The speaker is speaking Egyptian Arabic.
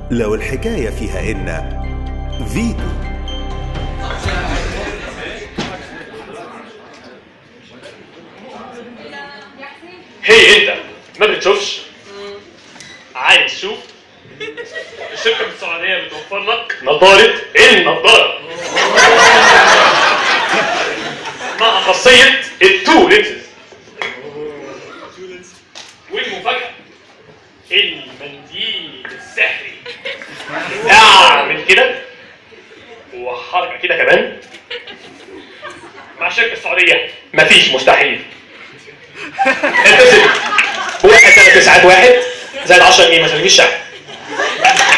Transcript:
لو الحكاية فيها إن فيتو هي انت ما بتشوفش عايز تشوف الشركه السعوديه بتوفر لك نظاره النظاره مع خاصيه التو لينسز والمفاجاه المنديل السحري اعمل كده وحركه كده كمان مع الشركه السعوديه مفيش مستحيل اتصل بواحد ثلاث تسعات واحد زائد 10 جنيه ما تجيش شعب